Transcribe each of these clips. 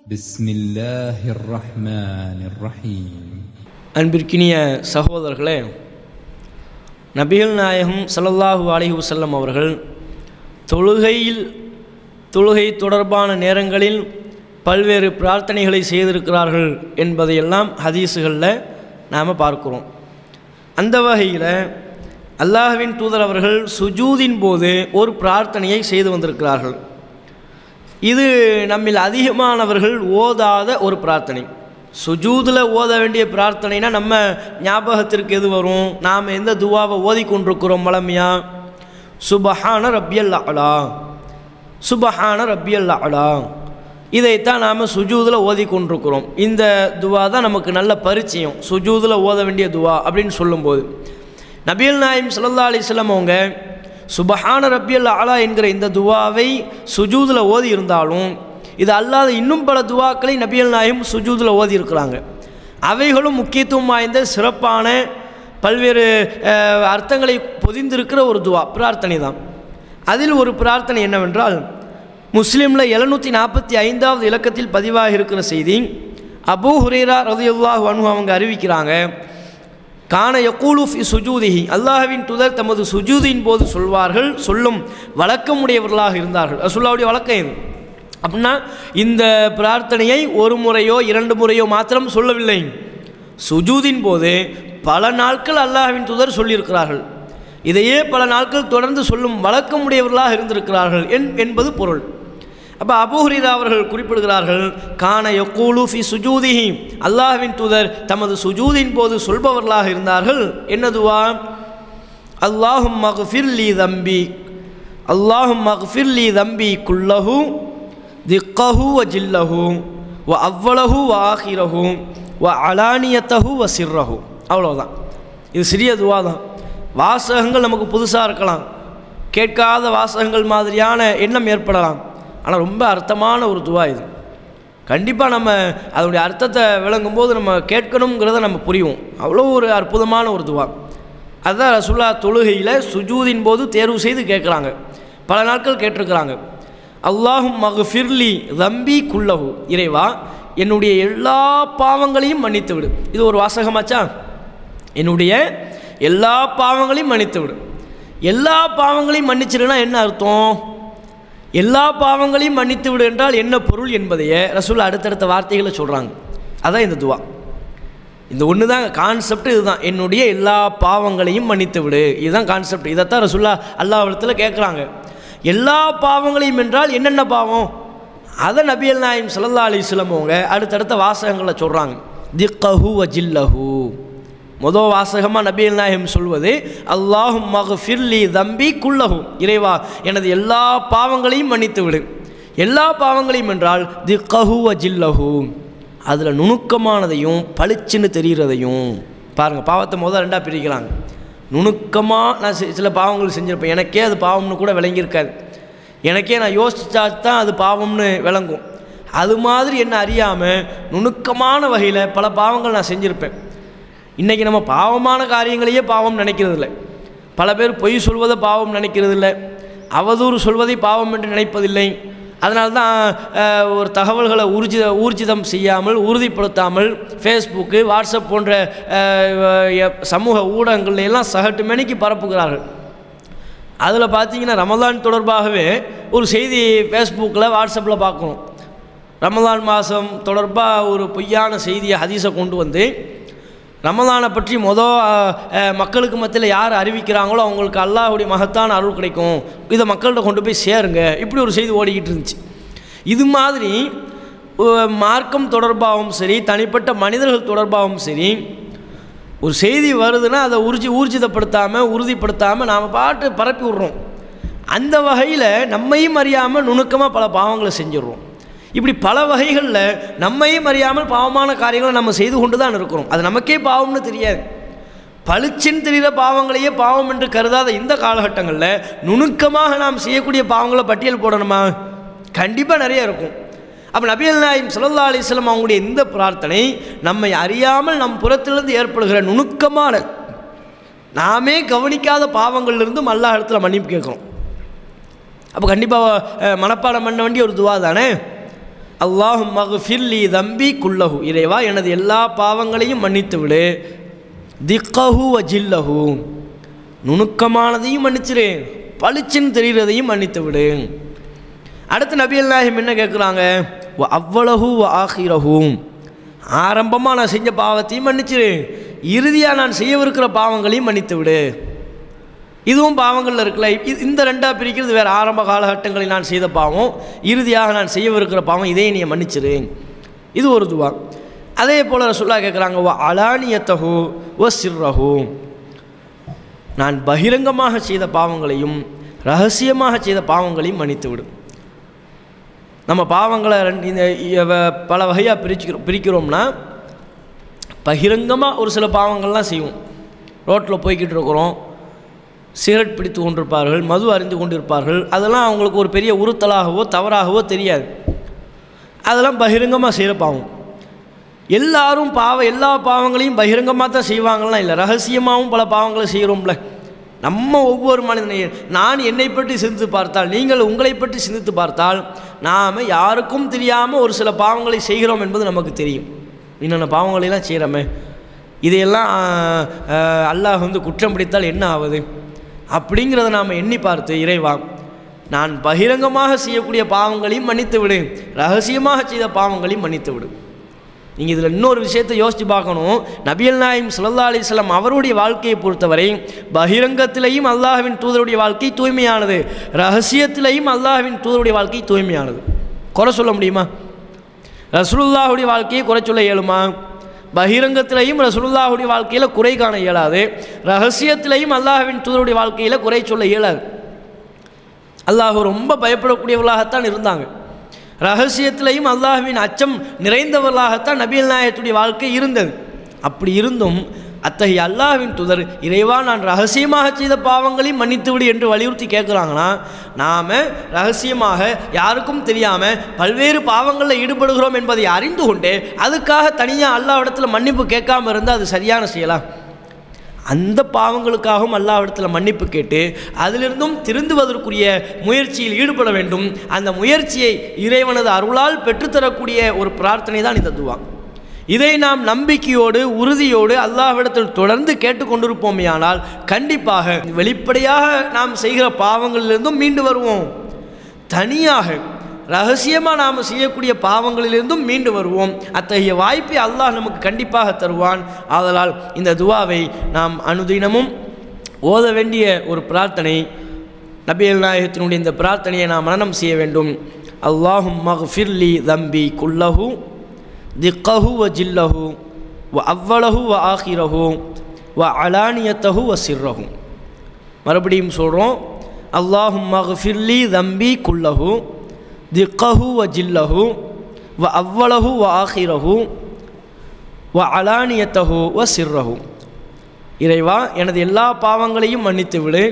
بسم الله الرحمن الرحيم அன்பிற்கினிய சகோதரர்களே நபிகள் நாயகம் ஸல்லல்லாஹு அலைஹி வஸல்லம் அவர்கள் தொழுகையில் தொழுகை தொடர்பான நேரங்களில் பல்வேறு பிரார்த்தனைகளை செய்திருக்கிறார்கள் என்பதையெல்லாம் ஹதீஸுகளில் நாம் பார்க்கிறோம் அந்த வகையில் அல்லாஹ்வின் தூதர் அவர்கள் சுஜூதின் போது ஒரு பிரார்த்தனையை செய்து வந்திருக்கிறார்கள் இது நம்மில் அதிகமானவர்கள் ஓதாத ஒரு பிரார்த்தனை சுஜூதில் ஓத வேண்டிய பிரார்த்தனைனா நம்ம ஞாபகத்திற்கு எது வரும் நாம் எந்த துவாவை ஓதிக்கொண்டிருக்கிறோம் வளமையா சுபஹான ரப்பியல் அலா சுபஹான ரப்பியல் அலா இதைத்தான் நாம் சுஜூதில் ஓதிக்கொண்டிருக்கிறோம் இந்த துவா தான் நமக்கு நல்ல பரிச்சயம் சுஜூதில் ஓத வேண்டிய துவா அப்படின்னு சொல்லும்போது நபியல் நாயம் ஸல்லல்லாஹு அலைஹி வஸல்லம் அவங்க சுபஹான ரப்பியல் ஆலா என்கிற இந்த துவாவை சுஜூதில் ஓதி இருந்தாலும் இது அல்லாத இன்னும் பல துவாக்களை நபியல் நாயம் சுஜூதில் ஓதி இருக்கிறாங்க அவைகளும் முக்கியத்துவம் வாய்ந்த சிறப்பான பல்வேறு அஹ், அர்த்தங்களை பொதிந்திருக்கிற ஒரு துவா பிரார்த்தனை தான் அதில் ஒரு பிரார்த்தனை என்னவென்றால் முஸ்லீமில் எழுநூற்றி நாற்பத்தி ஐந்தாவது இலக்கத்தில் பதிவாக இருக்கிற செய்தி அபூ ஹுரேரா ரதியுல்லாஹ் அனு அவங்க அறிவிக்கிறாங்க கான யக்கூலு ஃபி சுஜூதிஹி அல்லாஹ்வின் துதர் தமது சுஜூதின் போது சொல்வார்கள் சொல்லும் வழக்கமுடையவர்களாக இருந்தார்கள் ரசூல்லாவுடைய வழக்கம் இது அப்படின்னா இந்த பிரார்த்தனையை ஒரு முறையோ இரண்டு முறையோ மாத்திரம் சொல்லவில்லை சுஜூதின் போது பல நாட்கள் அல்லாஹ்வின் தூதர் சொல்லியிருக்கிறார்கள் இதையே பல நாட்கள் தொடர்ந்து சொல்லும் வழக்கமுடையவர்களாக இருந்திருக்கிறார்கள் என் என்பது பொருள் அப்போ அபூஹரிதா அவர்கள் குறிப்பிடுகிறார்கள் கான யக்கூலு ஃபி சுஜூதிஹி அல்லாஹ்வின் தூதர் தமது சுஜூதின் போது சொல்பவர்களாக இருந்தார்கள் என்னதுவா அல்லாஹும் மகஃபிர்லி தம்பி அல்லாஹும் மகஃபிர்லி தம்பி குல்லஹு திக்கஹு வ ஜில்லஹு வ அவ்வளஹு வ ஆஹிரஹு வ அலானியத்தஹு வ சிர்ரஹு அவ்வளோதான் இது சிறிய துவா தான் வாசகங்கள் நமக்கு புதுசாக இருக்கலாம் கேட்காத வாசகங்கள் மாதிரியான எண்ணம் ஏற்படலாம் ஆனால் ரொம்ப அர்த்தமான ஒரு துவா இது கண்டிப்பாக நம்ம அதனுடைய அர்த்தத்தை விளங்கும் போது நம்ம கேட்கணுங்கிறத நம்ம புரியும் அவ்வளோ ஒரு அற்புதமான ஒரு துவா அதுதான் ரசுல்லா தொழுகையில் சுஜூதின் போது தேர்வு செய்து கேட்குறாங்க பல நாட்கள் கேட்டிருக்கிறாங்க அல்லாஹும் மகஃபிர்லி ரம்பி குல்லஹு இறைவா என்னுடைய எல்லா பாவங்களையும் மன்னித்து விடு இது ஒரு வாசகமாச்சா என்னுடைய எல்லா பாவங்களையும் மன்னித்து விடு எல்லா பாவங்களையும் மன்னிச்சிருன்னா என்ன அர்த்தம் எல்லா பாவங்களையும் மன்னித்து விடு என்றால் என்ன பொருள் என்பதையே ரசூல் அடுத்தடுத்த வார்த்தைகளை சொல்கிறாங்க அதான் இந்த துவா இந்த ஒன்று தான் கான்செப்ட் இதுதான் என்னுடைய எல்லா பாவங்களையும் மன்னித்து விடு இதுதான் கான்செப்ட் இதைத்தான் ரசுல்லா அல்லாவிடத்தில் கேட்குறாங்க எல்லா பாவங்களையும் என்றால் என்னென்ன பாவம் அதை நபியல் நாயம் சல்லா அலிஸ்லம் அவங்க அடுத்தடுத்த வாசகங்களை சொல்கிறாங்க திக்கஹு வ ஜில்லஹு மொதல் வாசகமாக நபியல் நாயம் சொல்வது அல்லாஹும் மகஃபிர்லி தம்பி குல்லஹு இறைவா எனது எல்லா பாவங்களையும் மன்னித்து விடு எல்லா பாவங்களையும் என்றால் திக்கஹு வ ஜில்லஹு அதில் நுணுக்கமானதையும் பளிச்சுன்னு தெரிகிறதையும் பாருங்கள் பாவத்தை முதல் ரெண்டாக பிரிக்கிறாங்க நுணுக்கமாக நான் சி- சில பாவங்கள் செஞ்சுருப்பேன் எனக்கே அது பாவம்னு கூட விளங்கியிருக்காது எனக்கே நான் யோசிச்சா தான் அது பாவம்னு விளங்கும் அது மாதிரி என்ன அறியாமல் நுணுக்கமான வகையில் பல பாவங்கள் நான் செஞ்சுருப்பேன் இன்றைக்கி நம்ம பாவமான காரியங்களையே பாவம் நினைக்கிறதில்ல பல பேர் பொய் சொல்வதை பாவம் நினைக்கிறதில்ல அவதூறு சொல்வதை பாவம் என்று நினைப்பதில்லை அதனால தான் அஹ், ஒரு தகவல்களை ஊர்ஜி ஊர்ஜிதம் செய்யாமல் உறுதிப்படுத்தாமல் ஃபேஸ்புக்கு வாட்ஸ்அப் போன்ற அஹ், எ- சமூக ஊடகங்கள்ல எல்லாம் சகட்டு மணிக்கு பரப்புகிறார்கள் அதில் பார்த்தீங்கன்னா ரமலான் தொடர்பாகவே ஒரு செய்தி ஃபேஸ்புக்கில் வாட்ஸ்அப்பில் பார்க்கணும் ரமலான் மாதம் தொடர்பாக ஒரு பொய்யான செய்தியை ஹதீஸை கொண்டு வந்து ரமலானை பற்றி மொதல் மக்களுக்கு மத்தியில் யார் அறிவிக்கிறாங்களோ அவங்களுக்கு அல்லாஹ்வுடைய மகத்தான அருள் கிடைக்கும் இதை மக்கள்கிட்ட கொண்டு போய் சேருங்க இப்படி ஒரு செய்தி ஓடிக்கிட்டு இருந்துச்சு இது மாதிரி அஹ், மார்க்கம் தொடர்பாகவும் சரி தனிப்பட்ட மனிதர்கள் தொடர்பாகவும் சரி ஒரு செய்தி வருதுன்னா அதை உறுதி ஊர்ஜிதப்படுத்தாமல் உறுதிப்படுத்தாமல் நாம் பாட்டு பரப்பி விட்றோம் அந்த வகையில் நம்மையும் அறியாமல் நுணுக்கமாக பல பாவங்களை செஞ்சிடுறோம் இப்படி பல வகைகளில் நம்மையும் அறியாமல் பாவமான காரியங்களை நம்ம செய்து கொண்டு தான் இருக்கிறோம் அது நமக்கே பாவம்னு தெரியாது பளிச்சின்னு தெரிகிற பாவங்களையே பாவம் என்று கருதாத இந்த காலகட்டங்களில் நுணுக்கமாக நாம் செய்யக்கூடிய பாவங்களை பட்டியல் போடணுமா கண்டிப்பாக நிறைய இருக்கும் அப்போ நபியல் நாயம் ஸல்லல்லாஹு அலைஹி வஸல்லம் அவங்களுடைய இந்த பிரார்த்தனை நம்மை அறியாமல் நம் புறத்திலிருந்து ஏற்படுகிற நுணுக்கமான நாமே கவனிக்காத பாவங்கள்லேருந்து அல்லாஹ் இடத்துல மன்னிப்பு கேட்குறோம் அப்போ கண்டிப்பாக மனப்பாடம் பண்ண வேண்டிய ஒரு துவா தானே அல்லாஹும் மகஃபிர்லி தம்பி குல்லஹு இறைவா எனது எல்லா பாவங்களையும் மன்னித்து விடு திக்கஹு வ ஜில்லஹு நுணுக்கமானதையும் மன்னிச்சிரு பளிச்சுன்னு தெரிகிறதையும் மன்னித்து விடு அடுத்து நபிகள் நாயகம் என்ன கேட்குறாங்க வ அவ்வளஹு வ ஆஹிரஹு ஆரம்பமாக நான் செஞ்ச பாவத்தையும் மன்னிச்சிரு இறுதியாக நான் செய்யவிருக்கிற பாவங்களையும் மன்னித்து விடு இதுவும் பாவங்களில் இருக்குல்ல இது இந்த ரெண்டாக பிரிக்கிறது வேறு ஆரம்ப காலகட்டங்களில் நான் செய்த பாவம் இறுதியாக நான் செய்யவிருக்கிற பாவம் இதை நீ மன்னிச்சிரு இது ஒரு துவா அதே போல் ரசுல்லா கேட்குறாங்க வ அலானியத்தஹு வ சிர்ரஹு நான் பகிரங்கமாக செய்த பாவங்களையும் ரகசியமாக செய்த பாவங்களையும் மன்னித்து விடும் நம்ம பாவங்களை ரெண்டு இந்த இவ- பல வகையாக பிரிச்சுக்கிறோம் பிரிக்கிறோம்னா பகிரங்கமாக ஒரு சில பாவங்கள்லாம் செய்வோம் ரோட்டில் போய்கிட்டு இருக்கிறோம் சிகரெட் பிடித்து கொண்டிருப்பார்கள் மது அறிந்து கொண்டிருப்பார்கள் அதெல்லாம் அவங்களுக்கு ஒரு பெரிய உறுத்தலாகவோ தவறாகவோ தெரியாது அதெல்லாம் பகிரங்கமாக செய்கிற பாவம் எல்லாரும் பாவ எல்லா பாவங்களையும் பகிரங்கமாக தான் செய்வாங்கலாம் இல்லை ரகசியமாகவும் பல பாவங்களை செய்கிறோம்ல நம்ம ஒவ்வொரு மனிதனையும் நான் என்னை பற்றி சிந்தித்து பார்த்தால் நீங்கள் உங்களை பற்றி சிந்தித்து பார்த்தால் நாம் யாருக்கும் தெரியாமல் ஒரு சில பாவங்களை செய்கிறோம் என்பது நமக்கு தெரியும் இன்னென்ன பாவங்களையெல்லாம் செய்கிறோமே இதையெல்லாம் ஆஹ், ஆஹ், அல்லாஹ் வந்து குற்றம் பிடித்தால் என்ன ஆகுது அப்படிங்கிறத நாம் எண்ணி பார்த்து இறைவா நான் பகிரங்கமாக செய்யக்கூடிய பாவங்களையும் மன்னித்து விடு ரகசியமாக செய்த பாவங்களையும் மன்னித்து விடு நீங்கள் இதில் இன்னொரு விஷயத்தை யோசித்து பார்க்கணும் நபியல் நாயம் ஸல்லல்லாஹு அலைஹி வஸல்லம் அவருடைய வாழ்க்கையை பொறுத்தவரை பகிரங்கத்திலேயும் அல்லாஹ்வின் தூதருடைய வாழ்க்கை தூய்மையானது ரகசியத்திலேயும் அல்லாஹ்வின் தூதருடைய வாழ்க்கை தூய்மையானது குறை சொல்ல முடியுமா ரசூலுல்லாஹுடைய வாழ்க்கையை குறை சொல்ல இயலுமா பகிரங்கத்திலையும் ரசூலுல்லாஹுடைய வாழ்க்கையில் குறை காண இயலாது ரகசியத்திலையும் அல்லாஹ்வின் தூதருடைய வாழ்க்கையில் குறை சொல்ல இயலாது அல்லாஹ் ரொம்ப பயப்படக்கூடியவர்களாகத்தான் இருந்தாங்க ரகசியத்திலையும் அல்லாஹ்வின் அச்சம் நிறைந்தவர்களாகத்தான் நபிகள் நாயகத்துடைய வாழ்க்கை இருந்தது அப்படி இருந்தும் அத்தகைய அல்லாஹ்வின் துதர் இறைவா நான் ரகசியமாக செய்த பாவங்களையும் மன்னித்து விடு என்று வலியுறுத்தி கேட்குறாங்கன்னா நாம் ரகசியமாக யாருக்கும் தெரியாமல் பல்வேறு பாவங்களில் ஈடுபடுகிறோம் என்பதை அறிந்து கொண்டு அதுக்காக தனியாக அல்லாஹ்விடத்தில் மன்னிப்பு கேட்காம இருந்தால் அது சரியான செயலாம் அந்த பாவங்களுக்காகவும் அல்லாஹ்விடத்தில் மன்னிப்பு கேட்டு அதிலிருந்தும் திருந்துவதற்குரிய முயற்சியில் ஈடுபட வேண்டும் அந்த முயற்சியை இறைவனது அருளால் பெற்றுத்தரக்கூடிய ஒரு பிரார்த்தனை தான் இந்த துவா இதை நாம் நம்பிக்கையோடு உறுதியோடு அல்லாஹ்விடத்தில் தொடர்ந்து கேட்டுக்கொண்டிருப்போமேயானால் கண்டிப்பாக வெளிப்படையாக நாம் செய்கிற பாவங்களிலிருந்தும் மீண்டு வருவோம் தனியாக ரகசியமாக நாம் செய்யக்கூடிய பாவங்களிலிருந்தும் மீண்டு வருவோம் அத்தகைய வாய்ப்பை அல்லாஹ் நமக்கு கண்டிப்பாக தருவான் ஆதலால் இந்த துவாவை நாம் அனுதினமும் ஓத வேண்டிய ஒரு பிரார்த்தனை நபியல் நாயகத்தினுடைய இந்த பிரார்த்தனையை நாம் மனனம் செய்ய வேண்டும் அல்லாஹும் மஃபிர்லி தம்பி குல்லஹு திக்கஹு வ ஜில்லஹு வ அவ்வளஹு வ ஆஹிரஹு வ அலானியத்தஹு வ சிர்ரஹு மறுபடியும் சொல்கிறோம் அல்லாஹும் மஃபிர்லி தம்பி குல்லஹு திக்கஹு வ ஜில்லஹு வ அவ்வளஹு வ ஆஹிரஹு வ அலானியத்தஹு வ சிர்ரஹு இறைவா எனது எல்லா பாவங்களையும் மன்னித்து விடு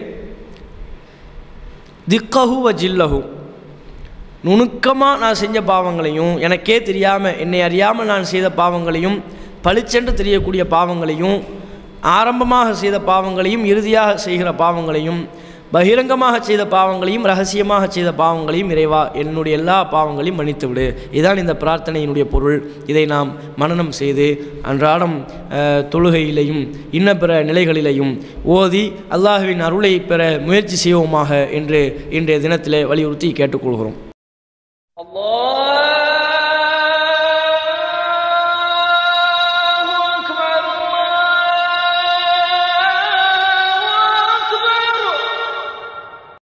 திக்கஹு வ ஜில்லஹு நுணுக்கமாக நான் செஞ்ச பாவங்களையும் எனக்கே தெரியாமல் என்னை அறியாமல் நான் செய்த பாவங்களையும் பளிச்சென்று தெரியக்கூடிய பாவங்களையும் ஆரம்பமாக செய்த பாவங்களையும் இறுதியாக செய்கிற பாவங்களையும் பகிரங்கமாக செய்த பாவங்களையும் ரகசியமாக செய்த பாவங்களையும் இறைவா என்னுடைய எல்லா பாவங்களையும் மன்னித்து விடு இதான் இந்த பிரார்த்தனையினுடைய பொருள் இதை நாம் மனனம் செய்து அன்றாடம் அஹ், தொழுகையிலையும் இன்ன பிற நிலைகளிலையும் ஓதி அல்லாஹுவின் அருளை பெற முயற்சி செய்வோமாக என்று இன்றைய தினத்திலே வலியுறுத்தி கேட்டுக்கொள்கிறோம்